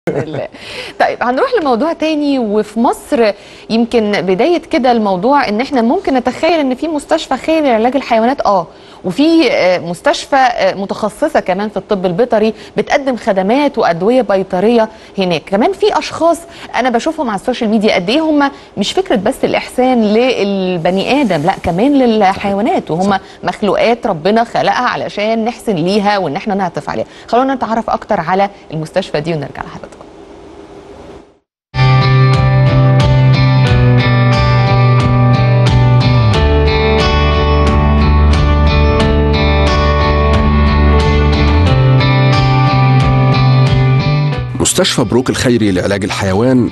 لله. طيب هنروح لموضوع تاني وفي مصر يمكن بداية كده الموضوع ان احنا ممكن نتخيل ان في مستشفى خيري لعلاج الحيوانات اه وفي آه، مستشفى آه، متخصصة كمان في الطب البيطري بتقدم خدمات وأدوية بيطرية هناك كمان في أشخاص أنا بشوفهم على السوشيال ميديا قد إيه هم مش فكرة بس الإحسان للبني آدم لا كمان للحيوانات وهم مخلوقات ربنا خلقها علشان نحسن ليها وإن احنا نعطف عليها خلونا نتعرف أكتر على المستشفى دي ونرجع لحضراتكم مستشفى بروك الخيري لعلاج الحيوان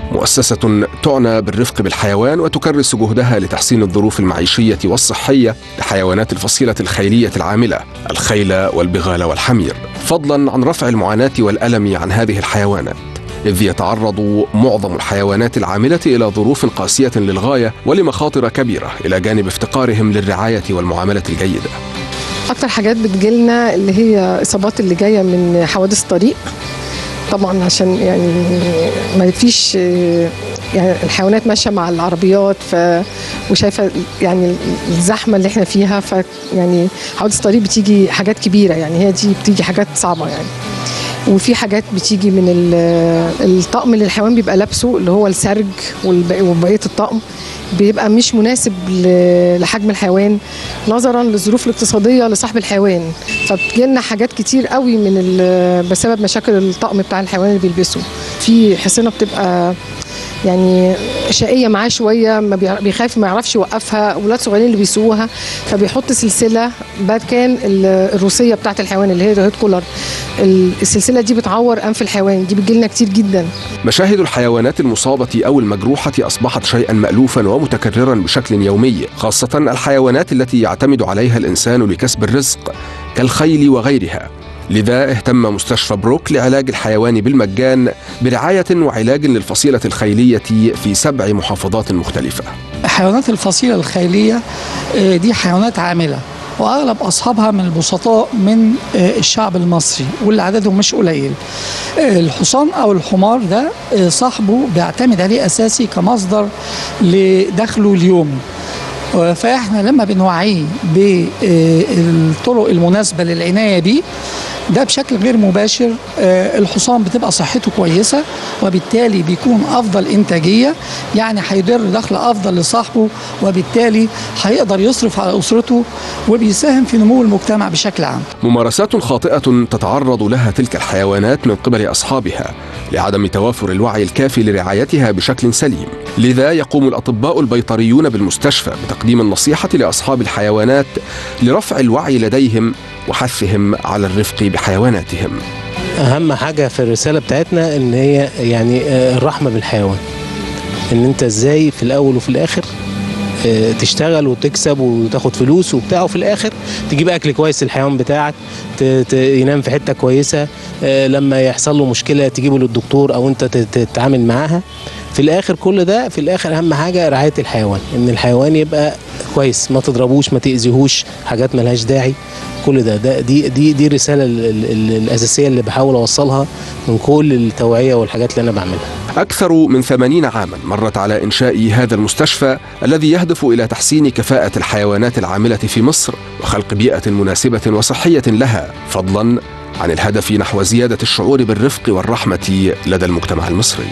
مؤسسة تعنى بالرفق بالحيوان وتكرس جهدها لتحسين الظروف المعيشية والصحية لحيوانات الفصيلة الخيلية العاملة الخيل والبغال والحمير فضلا عن رفع المعاناة والألم عن هذه الحيوانات إذ يتعرض معظم الحيوانات العاملة إلى ظروف قاسية للغاية ولمخاطر كبيرة إلى جانب افتقارهم للرعاية والمعاملة الجيدة اكتر حاجات بتجيلنا اللي هي اصابات اللي جايه من حوادث طريق طبعا عشان يعني ما فيش يعني الحيوانات ماشيه مع العربيات ف وشايفه يعني الزحمه اللي احنا فيها ف يعني حوادث طريق بتيجي حاجات كبيره يعني هي دي بتيجي حاجات صعبه يعني وفي حاجات بتيجي من ال- الطقم اللي الحيوان بيبقى لابسه اللي هو السرج والب- وبقيه الطقم بيبقى مش مناسب ل- لحجم الحيوان نظرا للظروف الاقتصاديه لصاحب الحيوان فبتجيلنا حاجات كتير قوي من ال- بسبب مشاكل الطقم بتاع الحيوان اللي بيلبسه في حصينه بتبقى يعني شقيه معاه شويه ما بيع- بيخاف ما يعرفش يوقفها اولاد صغيرين اللي بيسوقوها فبيحط سلسله بعد كان ال- الروسيه بتاعت الحيوان اللي هي الهيد كولر ال- السلسله دي بتعور انف الحيوان دي بتجيلنا كتير جدا مشاهد الحيوانات المصابة أو المجروحة أصبحت شيئا مألوفا ومتكررا بشكل يومي خاصة الحيوانات التي يعتمد عليها الإنسان لكسب الرزق كالخيل وغيرها لذا اهتم مستشفى بروك لعلاج الحيوان بالمجان برعاية وعلاج للفصيلة الخيلية في سبع محافظات مختلفة حيوانات الفصيلة الخيلية آه، دي حيوانات عاملة واغلب اصحابها من البسطاء من آه، الشعب المصري واللي عددهم مش قليل آه، الحصان او الحمار ده آه، صاحبه بيعتمد عليه اساسي كمصدر لدخله اليومي آه، فاحنا لما بنوعيه بالطرق المناسبه للعنايه بيه ده بشكل غير مباشر آه، الحصان بتبقى صحته كويسه وبالتالي بيكون افضل انتاجيه يعني هيدر دخل افضل لصاحبه وبالتالي هيقدر يصرف على اسرته وبيساهم في نمو المجتمع بشكل عام ممارسات خاطئة تتعرض لها تلك الحيوانات من قبل أصحابها لعدم توافر الوعي الكافي لرعايتها بشكل سليم لذا يقوم الأطباء البيطريون بالمستشفى بتقديم النصيحة لأصحاب الحيوانات لرفع الوعي لديهم وحثهم على الرفق بحيواناتهم اهم حاجه في الرساله بتاعتنا ان هي يعني آه، الرحمه بالحيوان ان انت ازاي في الاول وفي الاخر آه، تشتغل وتكسب وتاخد فلوس وبتاع وفي الاخر تجيب اكل كويس للحيوان بتاعك ت- ت- ينام في حته كويسه آه، لما يحصل له مشكله تجيبه للدكتور او انت تت- تتعامل معاها في الاخر كل ده في الاخر اهم حاجه رعايه الحيوان ان الحيوان يبقى كويس ما تضربوش ما تاذيهوش حاجات ملهاش داعي كل ده, ده دي دي دي الرساله ال- ال- ال- الاساسيه اللي بحاول اوصلها من كل التوعيه والحاجات اللي انا بعملها أكثر من ثمانين عاما مرت على إنشاء هذا المستشفى الذي يهدف إلى تحسين كفاءة الحيوانات العاملة في مصر وخلق بيئة مناسبة وصحية لها فضلا عن الهدف نحو زيادة الشعور بالرفق والرحمة لدى المجتمع المصري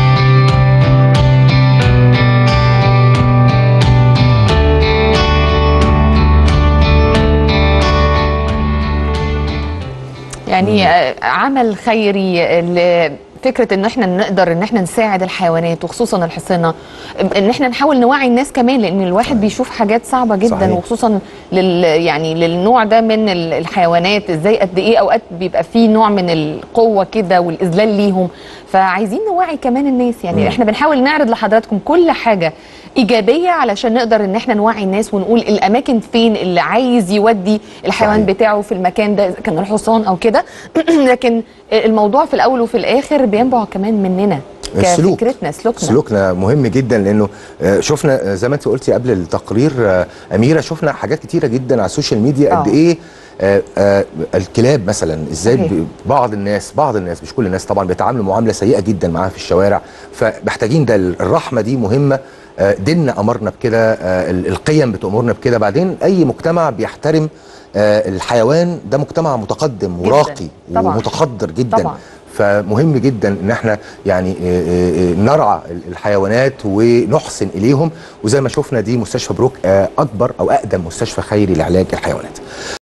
يعني آه، عمل خيري ل- فكره ان احنا نقدر ان احنا نساعد الحيوانات وخصوصا الحصينه ان احنا نحاول نوعي الناس كمان لان الواحد بيشوف حاجات صعبه جدا صحيح. وخصوصا لل يعني للنوع ده من ال- الحيوانات ازاي قد ايه اوقات بيبقى فيه نوع من القوه كده والاذلال ليهم فعايزين نوعي كمان الناس يعني مم. احنا بنحاول نعرض لحضراتكم كل حاجه ايجابيه علشان نقدر ان احنا نوعي الناس ونقول الاماكن فين اللي عايز يودي الحيوان صحيح. بتاعه في المكان ده إذا كان الحصان او كده لكن الموضوع في الاول وفي الاخر بينبع كمان مننا السلوك. كفكرتنا سلوكنا سلوكنا مهم جدا لانه آه، شفنا آه، زي ما انت قلتي قبل التقرير آه، اميره شفنا حاجات كتيره جدا على السوشيال ميديا قد آه. ايه آه، آه، الكلاب مثلا ازاي صحيح. ب- بعض الناس بعض الناس مش كل الناس طبعا بيتعاملوا معامله سيئه جدا معاها في الشوارع فمحتاجين ده الرحمه دي مهمه آه، ديننا امرنا بكده آه، ال- القيم بتامرنا بكده بعدين اي مجتمع بيحترم آه، الحيوان ده مجتمع متقدم جداً. وراقي طبعاً. ومتقدر جدا طبعاً. فمهم جدا ان احنا يعني آه، آه، آه، نرعى الحيوانات ونحسن اليهم وزي ما شفنا دي مستشفى بروك آه، اكبر او اقدم مستشفى خيري لعلاج الحيوانات